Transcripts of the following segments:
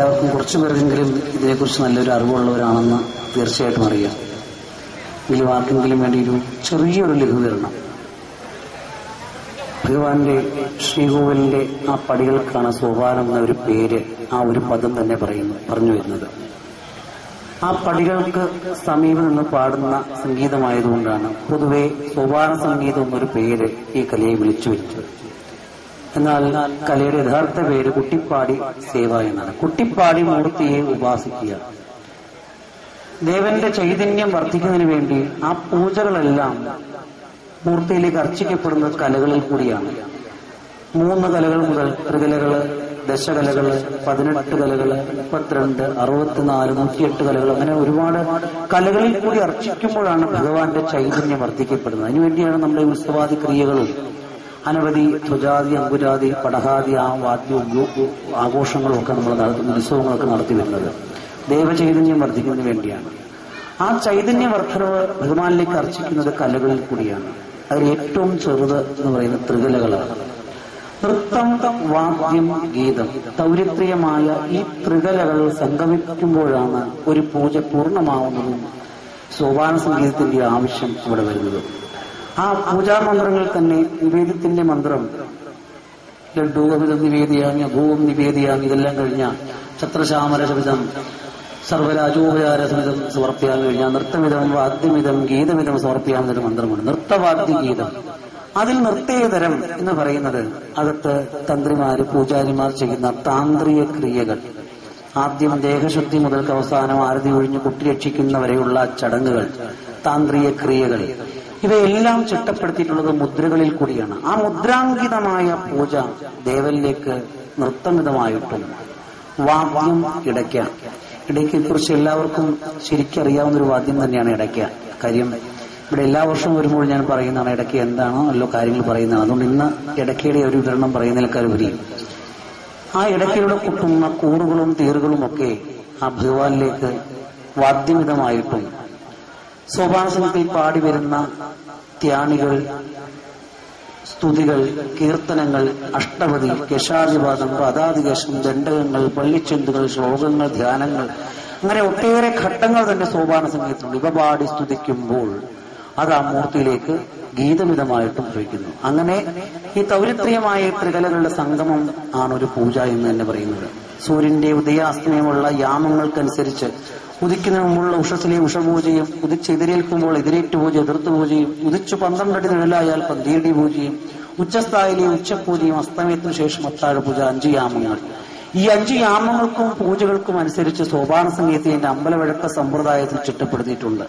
എല്ലാവർക്കും കുറച്ചു പേർക്കെങ്കിലും ഇതിനെക്കുറിച്ച് നല്ലൊരു അറിവുള്ളവരാണെന്ന് തീർച്ചയായിട്ടും അറിയാം എങ്കിലും ആർക്കെങ്കിലും വേണ്ടി ഒരു ചെറിയൊരു ലഘൂകരണം ഭഗവാന്റെ ശ്രീകോവിലിന്റെ ആ പടികൾക്കാണ് സോപാനം എന്ന ഒരു പേര് ആ ഒരു പദം തന്നെ പറയുന്നു പറഞ്ഞു വരുന്നത് ആ പടികൾക്ക് സമീപം നിന്ന് പാടുന്ന സംഗീതമായതുകൊണ്ടാണ് പൊതുവെ സോപാന സംഗീതം എന്നൊരു പേര് ഈ കലയെ വിളിച്ചു വരുന്നത് എന്നാൽ കലയുടെ യഥാർത്ഥ പേര് കുട്ടിപ്പാടി സേവ എന്നാണ് കുട്ടിപ്പാടി മൂർത്തിയെ ഉപാസിക്കുക ദേവന്റെ ചൈതന്യം വർദ്ധിക്കുന്നതിന് വേണ്ടി ആ പൂജകളെല്ലാം മൂർത്തിയിലേക്ക് അർച്ചിക്കപ്പെടുന്നത് കലകളിൽ കൂടിയാണ് മൂന്ന് കലകൾ മുതൽ ത്രികലകള് ദശകലകള് പതിനെട്ട് കലകള് മുപ്പത്തിരണ്ട് അറുപത്തിനാല് നൂറ്റിയെട്ട് കലകൾ അങ്ങനെ ഒരുപാട് കലകളിൽ കൂടി അർച്ചിക്കുമ്പോഴാണ് ഭഗവാന്റെ ചൈതന്യം വർദ്ധിക്കപ്പെടുന്നത് അതിനുവേണ്ടിയാണ് നമ്മുടെ ഉത്സവാദി ക്രിയകളും അനവധി ധ്വജാതി അങ്കുരാതി പടഹാദി ആ വാദ്യവും യോ- ആഘോഷങ്ങളും ഒക്കെ നമ്മൾ നടത്തുന്ന ഉത്സവങ്ങളൊക്കെ നടത്തി വരുന്നത് ദേവചൈതന്യം വർദ്ധിക്കുന്നതിന് വേണ്ടിയാണ് ആ ചൈതന്യ വർദ്ധനവ് ഭഗവാനിലേക്ക് അർച്ചിക്കുന്നത് കലകളിൽ കൂടിയാണ് അതിൽ ഏറ്റവും ചെറുത് എന്ന് പറയുന്നത് ത്രികലകളാണ് നൃത്തം വാദ്യം ഗീതം തൗരിത്രിയമായ ഈ ത്രികലകൾ സംഗമിക്കുമ്പോഴാണ് ഒരു പൂജ പൂർണ്ണമാവുന്നതും സോപാന സംഗീതത്തിന്റെ ആവശ്യം ഇവിടെ വരുന്നത് ആ പൂജാമന്ത്രങ്ങൾ തന്നെ നിവേദ്യത്തിന്റെ മന്ത്രം ലഡ്ഡൂകമിതം നിവേദിയാമി അഭൂവം നിവേദിയാമി ഇതെല്ലാം കഴിഞ്ഞ ഛത്രശാമരശമിതം സർവരാജോപചാരസമിതം സമർപ്പിക്കാൻ കഴിഞ്ഞാൽ നൃത്തമിതം വാദ്യമിതം ഗീതമിതം സമർപ്പിക്കാമെന്നൊരു മന്ത്രമുണ്ട് നൃത്തവാദ്യ ഗീതം അതിൽ നൃത്തേതരം എന്ന് പറയുന്നത് അകത്ത് തന്ത്രിമാര് പൂജാരിമാർ ചെയ്യുന്ന താന്ത്രിക ക്രിയകൾ ആദ്യം ദേഹശുദ്ധി മുതൽക്ക് അവസാനം ആരതി ഒഴിഞ്ഞ് കുട്ടി രക്ഷിക്കുന്നവരെയുള്ള ചടങ്ങുകൾ താന്ത്രിക ക്രിയകൾ ഇവയെല്ലാം ചിട്ടപ്പെടുത്തിയിട്ടുള്ളത് മുദ്രകളിൽ കൂടിയാണ് ആ മുദ്രാങ്കിതമായ പൂജ ദേവനിലേക്ക് നൃത്തമിതമായിട്ടും വാദ്യം ഇടയ്ക്ക ഇടയ്ക്കയെ കുറിച്ച് എല്ലാവർക്കും ശരിക്കറിയാവുന്ന ഒരു വാദ്യം തന്നെയാണ് ഇടയ്ക്ക കാര്യം ഇവിടെ എല്ലാ വർഷവും വരുമ്പോൾ ഞാൻ പറയുന്നതാണ് ഇടയ്ക്ക് എന്താണോ അല്ലോ കാര്യങ്ങൾ പറയുന്നതാണ് അതുകൊണ്ട് ഇന്ന് ഇടയ്ക്കയുടെ ഒരു വിവരണം പറയുന്നതിനേക്കാൾ ഉപരി ആ ഇടയ്ക്കയുടെ കുട്ടുന്ന കൂറുകളും തീറുകളും ഒക്കെ ആ ഭഗവാനിലേക്ക് വാദ്യമിതമായിട്ടും സോപാനസനത്തിൽ പാടി വരുന്ന ത്യാണികൾ സ്തുതികൾ കീർത്തനങ്ങൾ അഷ്ടപതി കേശാദിവാദം പദാതികേശം ദണ്ഡകങ്ങൾ പള്ളിച്ചെന്തുകൾ ശ്ലോകങ്ങൾ ധ്യാനങ്ങൾ അങ്ങനെ ഒട്ടേറെ ഘട്ടങ്ങൾ തന്നെ സോപാന സംഗീതത്തിലുണ്ട് ഇവ പാടി സ്തുതിക്കുമ്പോൾ അത് ആ മൂർത്തിയിലേക്ക് ഗീതമിതമായിട്ടും ഭവിക്കുന്നു അങ്ങനെ ഈ തൗരിത്രിയമായ ത്രികലകളുടെ സംഗമം ആണ് ഒരു പൂജ എന്ന് തന്നെ പറയുന്നത് സൂര്യന്റെ ഉദയാസ്തമയമുള്ള യാമങ്ങൾക്കനുസരിച്ച് ഉദിക്കുന്നതിന് മുമ്പുള്ള ഉഷസിലെ ഉഷപൂജയും ഉദിച്ചെതിരേൽക്കുമ്പോൾ എതിരേറ്റ് പൂജ എതിർത്ത് പൂജയും ഉദിച്ചു പന്ത്രണ്ടടി നിഴലായാൽ പന്തീടി പൂജയും ഉച്ചസ്ഥായിലെ ഉച്ചപൂജയും അസ്തമയത്തിനു ശേഷം അത്താഴ പൂജ അഞ്ച് യാമങ്ങൾ ഈ അഞ്ച് യാമങ്ങൾക്കും പൂജകൾക്കും അനുസരിച്ച് സോപാന സംഗീതത്തിന്റെ അമ്പലവഴക്ക സമ്പ്രദായത്തിൽ ചിട്ടപ്പെടുത്തിയിട്ടുണ്ട്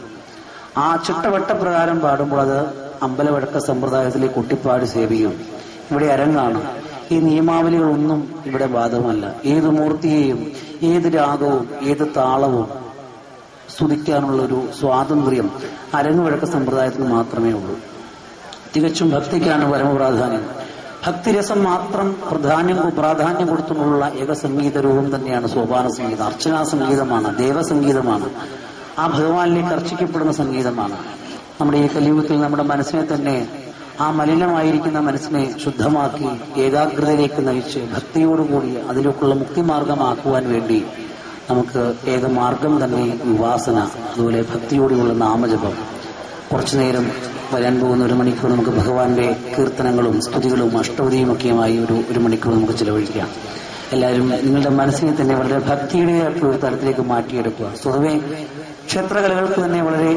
ആ ചിട്ടവട്ട പ്രകാരം പാടുമ്പോൾ അത് അമ്പലവഴക്ക സമ്പ്രദായത്തിലെ കുട്ടിപ്പാടി സേവിക്കും ഇവിടെ അരങ്ങാണ് ഈ നിയമാവലികളൊന്നും ഇവിടെ ബാധകമല്ല ഏത് മൂർത്തിയെയും ഏത് രാഗവും ഏത് താളവും സ്തുതിക്കാനുള്ള ഒരു സ്വാതന്ത്ര്യം അരങ്ങുവഴക്ക സമ്പ്രദായത്തിന് മാത്രമേ ഉള്ളൂ തികച്ചും ഭക്തിക്കാണ് പരമപ്രാധാന്യം ഭക്തിരസം മാത്രം പ്രാധാന്യം പ്രാധാന്യം കൊടുത്തുകൊണ്ടുള്ള ഏക സംഗീത രൂപം തന്നെയാണ് സോപാന സംഗീതം അർച്ചനാ സംഗീതമാണ് ദേവസംഗീതമാണ് ആ ഭഗവാനിലേക്ക് അർച്ചിക്കപ്പെടുന്ന സംഗീതമാണ് നമ്മുടെ ഈ കലിയുഗത്തിൽ നമ്മുടെ മനസ്സിനെ തന്നെ ആ മലിനമായിരിക്കുന്ന മനസ്സിനെ ശുദ്ധമാക്കി ഏകാഗ്രതയിലേക്ക് നയിച്ച് ഭക്തിയോടുകൂടി അതിലേക്കുള്ള മുക്തിമാർഗമാക്കുവാൻ വേണ്ടി നമുക്ക് ഏക മാർഗം തന്നെ വിവാസന അതുപോലെ ഭക്തിയോടെയുള്ള നാമജപം കുറച്ചു നേരം വരാൻ പോകുന്ന ഒരു മണിക്കൂർ നമുക്ക് ഭഗവാന്റെ കീർത്തനങ്ങളും സ്തുതികളും അഷ്ടപതിയും ഒക്കെയുമായി ഒരു ഒരു മണിക്കൂർ നമുക്ക് ചിലവഴിക്കാം എല്ലാവരും നിങ്ങളുടെ മനസ്സിനെ തന്നെ വളരെ ഭക്തിയുടേതായിട്ടുള്ള ഒരു തലത്തിലേക്ക് മാറ്റിയെടുക്കുക സ്വതവേ ക്ഷേത്രകലകൾക്ക് തന്നെ വളരെ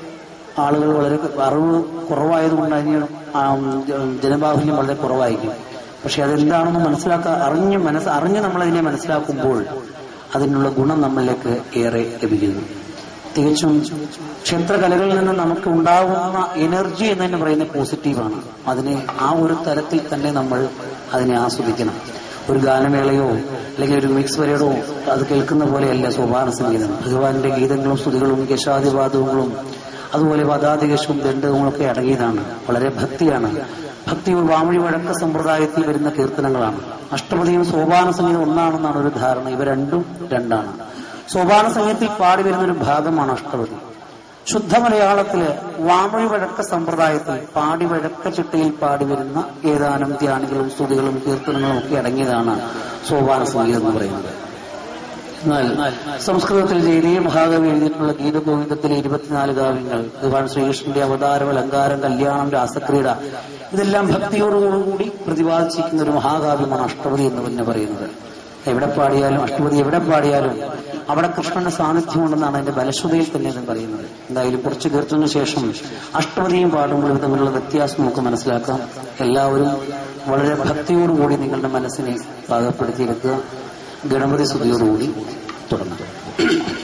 ആളുകൾ വളരെ അറിവ് കുറവായതുകൊണ്ട് അതിന് ആ, ജനബാഹുല്യം വളരെ കുറവായിരിക്കും പക്ഷെ അതെന്താണെന്ന് മനസ്സിലാക്കാൻ അറിഞ്ഞ് മനസ്സ് അറിഞ്ഞ് നമ്മളതിനെ മനസ്സിലാക്കുമ്പോൾ അതിനുള്ള ഗുണം നമ്മളിലേക്ക് ഏറെ ലഭിക്കുന്നു തികച്ചും ക്ഷേത്രകലകളിൽ നിന്ന് നമുക്ക് ഉണ്ടാകുന്ന എനർജി എന്ന് തന്നെ പറയുന്നത് പോസിറ്റീവാണ് അതിനെ ആ ഒരു തരത്തിൽ തന്നെ നമ്മൾ അതിനെ ആസ്വദിക്കണം ഒരു ഗാനമേളയോ അല്ലെങ്കിൽ ഒരു മിക്സ് പരേഡോ അത് കേൾക്കുന്ന പോലെയല്ല സോപാന സംഗീതം ഭഗവാന്റെ ഗീതങ്ങളും സ്തുതികളും കേശാദിവാദങ്ങളും അതുപോലെ പദാതികേശവും ദണ്ഡകവും ഒക്കെ അടങ്ങിയതാണ് വളരെ ഭക്തിയാണ് ഭക്തി ഒരു വാമൊഴി വഴക്ക സമ്പ്രദായത്തിൽ വരുന്ന കീർത്തനങ്ങളാണ് അഷ്ടപതിയും സോപാന സംഗീതം ഒന്നാണെന്നാണ് ഒരു ധാരണ ഇവ രണ്ടും രണ്ടാണ് സോപാന സംഗീതത്തിൽ പാടി വരുന്ന ഒരു ഭാഗമാണ് അഷ്ടപതി ശുദ്ധ മലയാളത്തില് വാമൊഴി വഴക്ക സമ്പ്രദായത്തിൽ പാടി വഴക്ക ചിട്ടയിൽ പാടി വരുന്ന ഏതാനും ധ്യാനികളും സ്തുതികളും കീർത്തനങ്ങളും ഒക്കെ അടങ്ങിയതാണ് സോപാന സംഗീതം എന്ന് പറയുന്നത് എന്നാൽ സംസ്കൃതത്തിൽ ജയതീ മഹാകവി എഴുതിയിട്ടുള്ള ഗീതഗോവിന്ദത്തിലെ ഇരുപത്തിനാല് കാവ്യങ്ങൾ ഭഗവാൻ ശ്രീകൃഷ്ണന്റെ അവതാരം അലങ്കാരം കല്യാണം രാസക്രീഡ ഇതെല്ലാം ഭക്തിയോടുകൂടി പ്രതിപാദിച്ചിരിക്കുന്ന ഒരു മഹാകാവ്യമാണ് അഷ്ടപതി എന്ന് തന്നെ പറയുന്നത് എവിടെ പാടിയാലും അഷ്ടപതി എവിടെ പാടിയാലും അവിടെ കൃഷ്ണന്റെ സാന്നിധ്യമുണ്ടെന്നാണ് അതിന്റെ ബലശ്രുതയിൽ തന്നെ ഇത് പറയുന്നത് എന്തായാലും കുറച്ച് കീർത്തനു ശേഷം അഷ്ടപതിയും പാടുമ്പോൾ ഇത് തമ്മിലുള്ള വ്യത്യാസം നമുക്ക് മനസ്സിലാക്കാം എല്ലാവരും വളരെ ഭക്തിയോടുകൂടി നിങ്ങളുടെ മനസ്സിനെ പാകപ്പെടുത്തിയെടുക്കുക ഗണപതി സ്തുതിയോടുകൂടി തുടങ്ങും